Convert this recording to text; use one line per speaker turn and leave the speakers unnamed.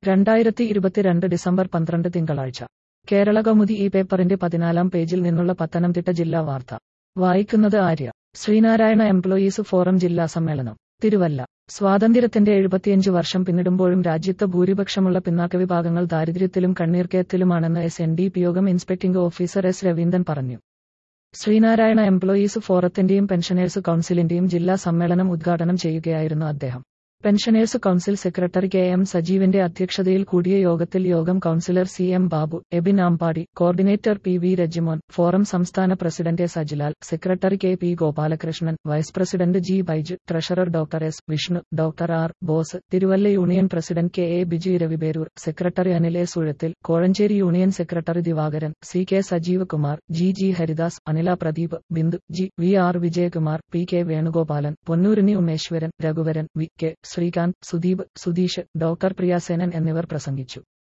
രണ്ടായിരത്തി ഇരുപത്തിരണ്ട് ഡിസംബർ പന്ത്രണ്ട് തിങ്കളാഴ്ച കേരള കൗമുദി ഈ പേപ്പറിന്റെ പതിനാലാം പേജിൽ നിന്നുള്ള പത്തനംതിട്ട ജില്ലാ വാർത്ത വായിക്കുന്നത് ആര്യ ശ്രീനാരായണ എംപ്ലോയീസ് ഫോറം ജില്ലാ സമ്മേളനം തിരുവല്ല സ്വാതന്ത്ര്യത്തിന്റെ എഴുപത്തിയഞ്ച് വർഷം പിന്നിടുമ്പോഴും രാജ്യത്ത് ഭൂരിപക്ഷമുള്ള പിന്നാക്ക വിഭാഗങ്ങൾ ദാരിദ്ര്യത്തിലും കണ്ണീർക്കയത്തിലുമാണെന്ന് എസ് എൻ ഡി പി യോഗം ഇൻസ്പെക്ടിംഗ് ഓഫീസർ എസ് രവീന്ദ്രൻ പറഞ്ഞു ശ്രീനാരായണ എംപ്ലോയീസ് ഫോറത്തിന്റെയും പെൻഷനേഴ്സ് കൌൺസിലിന്റെയും ജില്ലാ സമ്മേളനം ഉദ്ഘാടനം ചെയ്യുകയായിരുന്നു അദ്ദേഹം pensioners council secretary K M സജീവിന്റെ അധ്യക്ഷതയിൽ കൂടിയ യോഗത്തിൽ യോഗം councillor C M Babu Abin Ambadi coordinator P V Rejimon forum സംസ്ഥാന president S Ajilal secretary K P Gopalakrishnan vice president G Baiju treasurer doctor S Vishnu doctor R Bose Thiruvalla union president K A Biju Raviperoor secretary Anil A Suzhathil Kozhencherry union secretary Divakaran C K Sajeev Kumar G G Haridas Anila Pradeep Bindu G V R Vijayakumar P K Venugopalan പൊന്നൂരിനി Umeshwaran Raghuvaran V K Srikanth Sudeep Sudheesh doctor Priyasenan എന്നിവർ പ്രസംഗിച്ചു